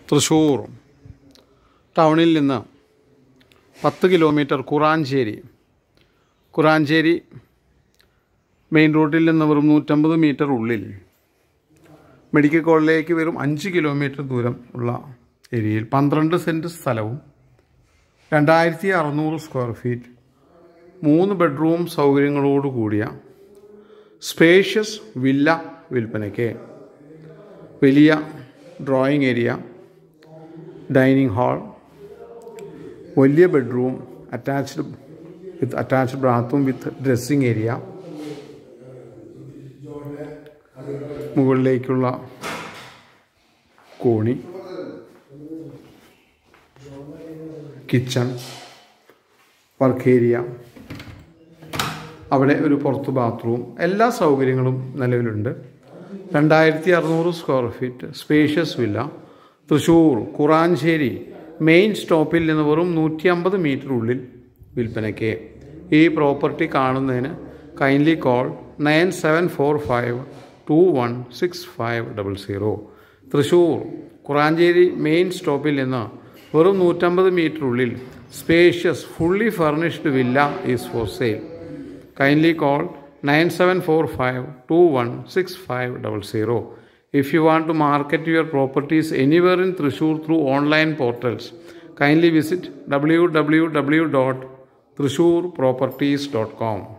തൃശ്ശൂർ ടൗണിൽ നിന്ന് പത്ത് കിലോമീറ്റർ കുറാഞ്ചേരി കുറാഞ്ചേരി മെയിൻ റോഡിൽ നിന്ന് വെറും നൂറ്റമ്പത് മീറ്റർ ഉള്ളിൽ മെഡിക്കൽ കോളേജിലേക്ക് വെറും അഞ്ച് കിലോമീറ്റർ ദൂരം ഉള്ള ഏരിയയിൽ പന്ത്രണ്ട് സെൻറ്റ് സ്ഥലവും രണ്ടായിരത്തി അറുന്നൂറ് സ്ക്വയർ ഫീറ്റ് മൂന്ന് ബെഡ്റൂം സൗകര്യങ്ങളോട് കൂടിയ സ്പേഷ്യസ് വില്ല വിൽപ്പനയ്ക്ക് വലിയ ഡ്രോയിങ് ഏരിയ ഡൈനിങ് ഹാൾ വലിയ ബെഡ്റൂം അറ്റാച്ച്ഡ് വിത്ത് അറ്റാച്ച്ഡ് ബാത്തും വിത്ത് ഡ്രസ്സിങ് ഏരിയ മുകളിലേക്കുള്ള കോണി കിച്ചൺ വർക്ക് ഏരിയ അവിടെ ഒരു പുറത്ത് ബാത്റൂം എല്ലാ സൗകര്യങ്ങളും നിലവിലുണ്ട് രണ്ടായിരത്തി അറുന്നൂറ് square feet spacious villa Thrissur Kuranchery main സ്റ്റോപ്പിൽ നിന്ന് വെറും നൂറ്റി അമ്പത് മീറ്റർ ഉള്ളിൽ വിൽപ്പനയ്ക്ക് ഈ പ്രോപ്പർട്ടി കാണുന്നതിന് kindly call nine seven four five two one six five double zero Thrissur Kuranchery main സ്റ്റോപ്പിൽ നിന്ന് വെറും നൂറ്റമ്പത് മീറ്റർ ഉള്ളിൽ spacious fully furnished villa is for sale kindly call 9745216500. If you want to market your properties anywhere in Thrissur through online portals, kindly visit www.thrissurproperties.com.